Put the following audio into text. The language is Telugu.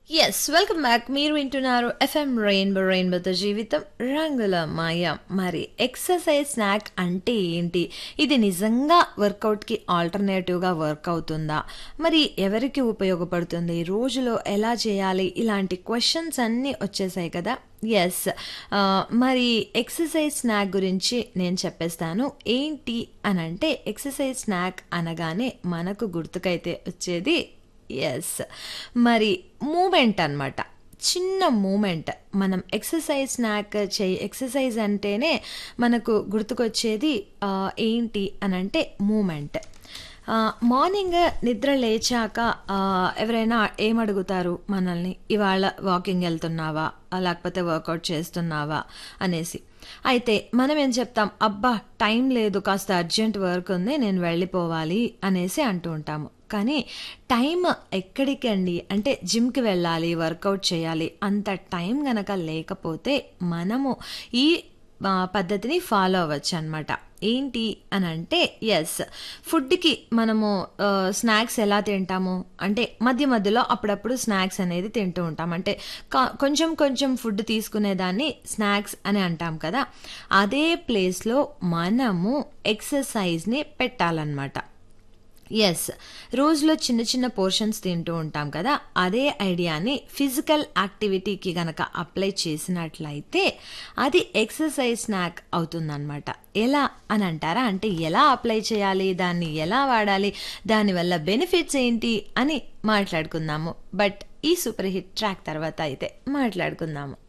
ఎస్ వెల్కమ్ బ్యాక్ మీరు వింటున్నారు ఎఫ్ఎం రెయిన్బో రెయిన్బోతో జీవితం రంగుల మాయ మరి ఎక్సర్సైజ్ స్నాక్ అంటే ఏంటి ఇది నిజంగా వర్కౌట్కి ఆల్టర్నేటివ్గా వర్క్ అవుతుందా మరి ఎవరికి ఉపయోగపడుతుంది రోజులో ఎలా చేయాలి ఇలాంటి క్వశ్చన్స్ అన్నీ వచ్చేసాయి కదా ఎస్ మరి ఎక్సర్సైజ్ స్నాక్ గురించి నేను చెప్పేస్తాను ఏంటి అని అంటే ఎక్సర్సైజ్ స్నాక్ అనగానే మనకు గుర్తుకైతే వచ్చేది ఎస్ మరి మూమెంట్ అనమాట చిన్న మూమెంట్ మనం ఎక్సర్సైజ్ స్నాక్ చేయి ఎక్సర్సైజ్ అంటేనే మనకు గుర్తుకొచ్చేది ఆ, ఏంటి అని అంటే మూమెంట్ మార్నింగ్ నిద్ర లేచాక ఆ, ఎవరైనా ఏమడుగుతారు మనల్ని ఇవాళ వాకింగ్ వెళ్తున్నావా ఆ, లేకపోతే వర్కౌట్ చేస్తున్నావా అనేసి అయితే మనం ఏం చెప్తాం అబ్బా టైం లేదు కాస్త అర్జెంట్ వర్క్ ఉంది నేను వెళ్ళిపోవాలి అనేసి అంటూ ఉంటాము కానీ టైం ఎక్కడికండి అంటే జిమ్కి వెళ్ళాలి వర్కౌట్ చేయాలి అంత టైం గనక లేకపోతే మనము ఈ ఆ, పద్ధతిని ఫాలో అవ్వచ్చు అనమాట ఏంటి అని అంటే ఎస్ ఫుడ్కి మనము స్నాక్స్ ఎలా తింటాము అంటే మధ్య మధ్యలో అప్పుడప్పుడు స్నాక్స్ అనేది తింటూ ఉంటాం అంటే కా- కొంచెం కొంచెం ఫుడ్ తీసుకునేదాన్ని స్నాక్స్ అని అంటాం కదా అదే ప్లేస్లో మనము ఎక్సర్సైజ్ని పెట్టాలన్నమాట ఎస్ రోజులో చిన్న చిన్న పోర్షన్స్ తింటూ ఉంటాం కదా అదే ఐడియాని ఫిజికల్ యాక్టివిటీకి గనక అప్లై చేసినట్లయితే అది ఎక్సర్సైజ్ స్నాక్ అవుతుందన్నమాట ఎలా అని అంటారా అంటే ఎలా అప్లై చేయాలి దాన్ని ఎలా వాడాలి దానివల్ల బెనిఫిట్స్ ఏంటి అని మాట్లాడుకుందాము బట్ ఈ సూపర్ హిట్ ట్రాక్ తర్వాత అయితే మాట్లాడుకుందాము